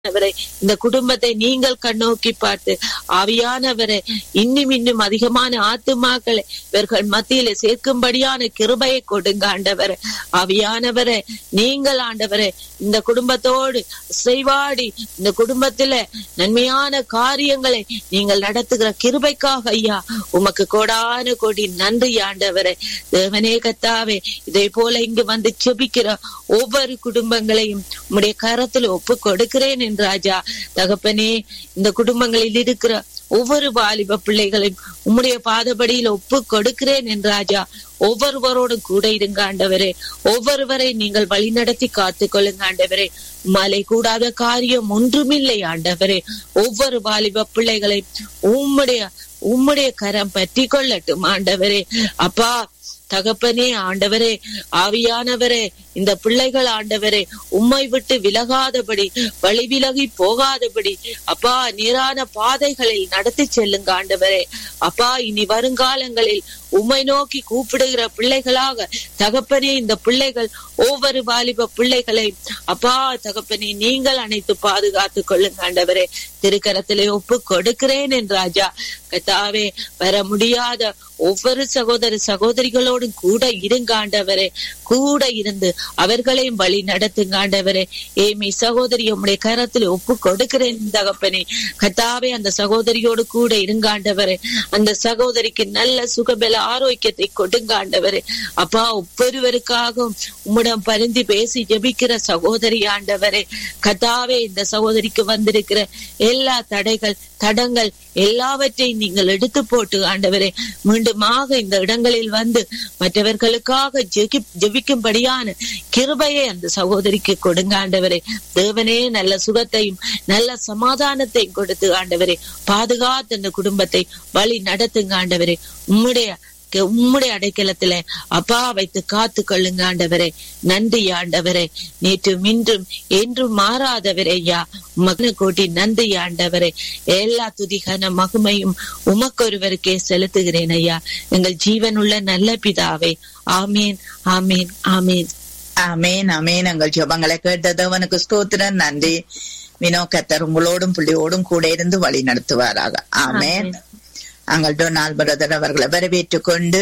ஆவியானவரை இந்த குடும்பத்தை நீங்கள் கண்ணோக்கி பார்த்து ஆவியானவரை இன்னும் இன்னும் அதிகமான ஆத்துமாக்களை இவர்கள் மத்தியில சேர்க்கும்படியான கிருபையை கொடுங்க ஆண்டவரை ஆவியானவரை நீங்கள் ஆண்டவரை இந்த குடும்பத்தோடு செய்வாடி இந்த குடும்பத்துல நன்மையான காரியங்களை நீங்கள் நடத்துகிற கிருபைக்காக ஐயா உமக்கு கோடான கோடி நன்றி ஆண்டவரை தேவனே கத்தாவே இதே போல இங்கு வந்து செபிக்கிற ஒவ்வொரு குடும்பங்களையும் உம்முடைய கரத்துல ஒப்பு கொடுக்கிறேன் என் ராஜா தகப்பனே இந்த குடும்பங்களில் இருக்கிற ஒவ்வொரு வாலிப பிள்ளைகளையும் உம்முடைய பாதபடியில் ஒப்பு கொடுக்கிறேன் என் ராஜா ஒவ்வொருவரோடும் கூட இருங்க ஆண்டவரே ஒவ்வொருவரை நீங்கள் வழிநடத்தி காத்து கொள்ளுங்க ஆண்டவரே மலை கூடாத காரியம் ஒன்றுமில்லை ஆண்டவரே ஒவ்வொரு வாலிப பிள்ளைகளை உம்முடைய உம்முடைய கரம் பற்றி கொள்ளட்டும் ஆண்டவரே அப்பா தகப்பனே ஆண்டவரே ஆவியானவரே இந்த பிள்ளைகள் ஆண்டவரே உம்மை விட்டு விலகாதபடி வழி விலகி போகாதபடி அப்பா நேரான பாதைகளில் நடத்தி செல்லுங்க ஆண்டவரே அப்பா இனி வருங்காலங்களில் உம்மை நோக்கி கூப்பிடுகிற பிள்ளைகளாக தகப்பனே இந்த பிள்ளைகள் ஒவ்வொரு வாலிப பிள்ளைகளை அப்பா தகப்பனே நீங்கள் அனைத்து பாதுகாத்துக் கொள்ளுங்க ஆண்டவரே திருக்கரத்திலே ஒப்பு கொடுக்கிறேன் என் ராஜா கத்தாவே வர முடியாத ஒவ்வொரு சகோதர சகோதரிகளோடும் கூட இருங்க ஆண்டவரே கூட இருந்து அவர்களையும் வழி நடத்துங்க ஆண்டவரே ஏமி சகோதரி உம்முடைய கரத்தில் ஒப்பு கொடுக்கிறேன் தகப்பனே கத்தாவே அந்த சகோதரியோடு கூட இருங்க ஆண்டவரே அந்த சகோதரிக்கு நல்ல சுகபல ஆரோக்கியத்தை கொடுங்க ஆண்டவரே அப்பா ஒவ்வொருவருக்காகவும் உம்மிடம் பரிந்து பேசி ஜெபிக்கிற சகோதரி ஆண்டவரே கத்தாவே இந்த சகோதரிக்கு வந்திருக்கிற எல்லா தடைகள் தடங்கள் எல்லாவற்றையும் நீங்கள் எடுத்து போட்டு ஆண்டவரே மீண்டுமாக இந்த இடங்களில் வந்து மற்றவர்களுக்காக ஜெபிக்கும்படியான கிருபையை அந்த சகோதரிக்கு கொடுங்க ஆண்டவரே தேவனே நல்ல சுகத்தையும் நல்ல சமாதானத்தையும் கொடுத்து ஆண்டவரே பாதுகாத்து அந்த குடும்பத்தை வழி நடத்துங்க ஆண்டவரே உம்முடைய உம்முடைய அடைக்கலத்துல அப்பா வைத்து காத்து கொள்ளுங்க ஆண்டவரே நன்றி ஆண்டவரே நேற்றும் இன்றும் என்றும் மாறாதவரே ஐயா மகன கோட்டி நன்றி ஆண்டவரே எல்லா துதிகன மகுமையும் உமக்கொருவருக்கே செலுத்துகிறேன் ஐயா எங்கள் ஜீவனுள்ள நல்ல பிதாவே ஆமேன் ஆமேன் ஆமேன் அமேன் அமேன் எங்கள் ஜபங்களை கேட்டதவனுக்கு ஸ்தோத்திரம் நன்றி வினோ கத்தர் உங்களோடும் புள்ளியோடும் கூட இருந்து வழி நடத்துவாராக ஆமேன் அங்கள் டொனால்ட் பிரதர் அவர்களை வரவேற்றுக் கொண்டு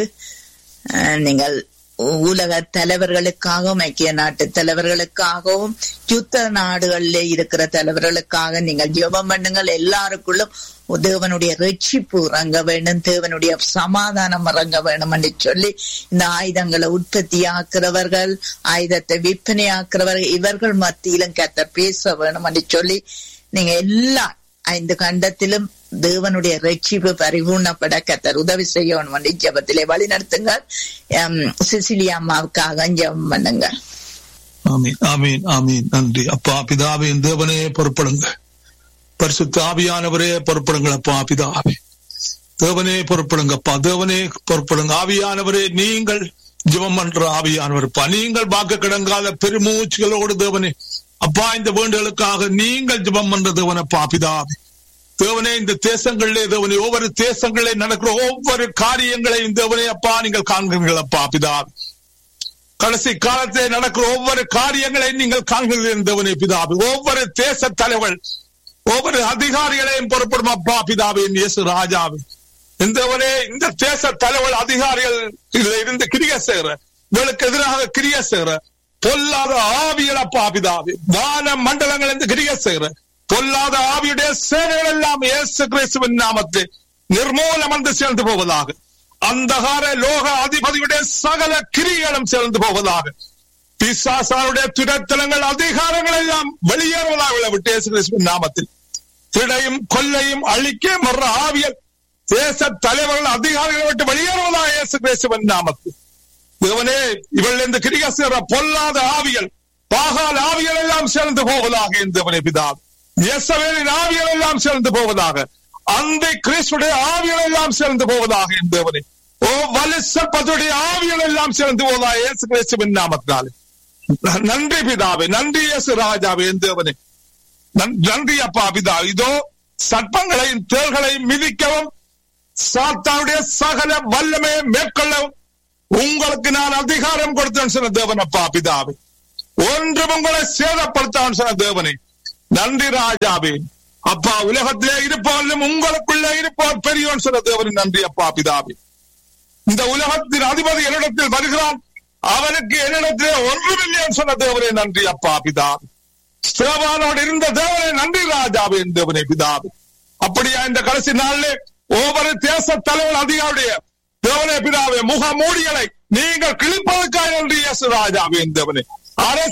நீங்கள் உலக தலைவர்களுக்காகவும் ஐக்கிய நாட்டு தலைவர்களுக்காகவும் யுத்த நாடுகளில் இருக்கிற தலைவர்களுக்காக நீங்கள் ஜெபம் பண்ணுங்கள் எல்லாருக்குள்ளும் தேவனுடைய ரட்சிப்பு இறங்க வேண்டும் தேவனுடைய சமாதானம் இறங்க வேண்டும் என்று சொல்லி இந்த ஆயுதங்களை உற்பத்தி ஆக்குறவர்கள் ஆயுதத்தை விற்பனை ஆக்குறவர்கள் இவர்கள் மத்தியிலும் கத்த பேச வேணும் என்று சொல்லி நீங்க எல்லா ஐந்து கண்டத்திலும் தேவனுடைய ரட்சிப்பு பரிபூர்ணப்பட கத்தர் உதவி செய்யணும் என்று ஜபத்திலே வழி நடத்துங்கள் சிசிலியா அம்மாவுக்காக ஜபம் பண்ணுங்க ஆமீன் ஆமீன் ஆமீன் நன்றி அப்பா பிதாவின் தேவனே பொறுப்படுங்க பரிசுத்த ஆவியானவரே பொறுப்படுங்கள் அப்பா பிதாவே தேவனே பொறுப்படுங்கப்பா தேவனே பொறுப்படுங்க ஆவியானவரே நீங்கள் ஜிவம் பண்ற ஆவியானவர்ப்பா நீங்கள் வாக்கு கிடங்காத பெருமூச்சுகளோடு தேவனே அப்பா இந்த வேண்டுகளுக்காக நீங்கள் ஜிபம் பண்ற தேவனப்பா பிதாவே தேவனே இந்த தேசங்களிலே தேவனே ஒவ்வொரு தேசங்களிலே நடக்கிற ஒவ்வொரு காரியங்களையும் தேவனே அப்பா நீங்கள் காண்கிறீர்கள் அப்பா பிதாவே கடைசி காலத்திலே நடக்கிற ஒவ்வொரு காரியங்களையும் நீங்கள் காண்கிறீர்கள் தேவனே பிதாவே ஒவ்வொரு தேச தலைவர் ஒவ்வொரு அதிகாரிகளையும் பொறுப்படும் அப்பா பிதாவே இயேசு ராஜாவே இந்தவனே இந்த தேச தலைவர் அதிகாரிகள் இதுல இருந்து கிரிய செய்கிற இவளுக்கு எதிராக கிரிய செய்கிற பொல்லாத ஆவியல் அப்பா பிதாவே வான மண்டலங்கள் இருந்து கிரிய செய்கிற பொல்லாத ஆவியுடைய சேவைகள் எல்லாம் இயேசு கிறிஸ்துவின் நாமத்தில் நிர்மூலம் வந்து சேர்ந்து போவதாக அந்தகார லோக அதிபதியுடைய சகல கிரிகளும் சேர்ந்து போவதாக பிசாசாருடைய துரத்தலங்கள் அதிகாரங்கள் எல்லாம் வெளியேறுவதாக விட்டு இயேசு கிறிஸ்துவின் நாமத்தில் திடையும் கொல்லையும் அழிக்க மற ஆவியல் தேச தலைவர்கள் அதிகாரிகளை விட்டு வெளியேறுவதாக இயேசு கிறிஸ்துவின் நாமத்தில் தேவனே இவள் இந்த கிரிகசேர பொல்லாத ஆவியல் பாகால் ஆவியல் எல்லாம் சேர்ந்து போவதாக இந்த பிதாவே இயேசவேலின் ஆவியல் எல்லாம் சேர்ந்து போவதாக அந்த கிறிஸ்துடைய ஆவியல் எல்லாம் சேர்ந்து போவதாக என்பவனே ஓ வலிசப்பதுடைய ஆவியல் எல்லாம் சேர்ந்து போவதாக இயேசு கிறிஸ்துவின் நாமத்தினாலே நன்றி பிதாவே நன்றி இயேசு ராஜாவே என்பவனே நன்றி அப்பா பிதா இதோ சர்ப்பங்களையும் தேள்களையும் மிதிக்கவும் சாத்தானுடைய சகல வல்லமையை மேற்கொள்ளவும் உங்களுக்கு நான் அதிகாரம் கொடுத்தேன் சொன்ன தேவன் அப்பா பிதாவே ஒன்றும் உங்களை சேதப்படுத்தான் சொன்ன தேவனே நன்றி ராஜாவே அப்பா உலகத்திலே இருப்பவர்களும் உங்களுக்குள்ளே இருப்பவர் பெரியவன் சொன்ன தேவரின் நன்றி அப்பா பிதாவே இந்த உலகத்தின் அதிபதி என்னிடத்தில் வருகிறான் அவனுக்கு என்னிடத்திலே ஒன்றுமில்லை சொன்ன தேவரே நன்றி அப்பா பிதாவே சேவானோடு இருந்த தேவனே நன்றி ராஜாவே தேவனே பிதாவே அப்படியா இந்த கடைசி நாளிலே ஒவ்வொரு தேச தலைவர் அதிகாருடைய தேவனே பிதாவே முக மூடிகளை நீங்கள் கிழிப்பதற்காக நன்றி இயேசு ராஜாவே தேவனே அரசு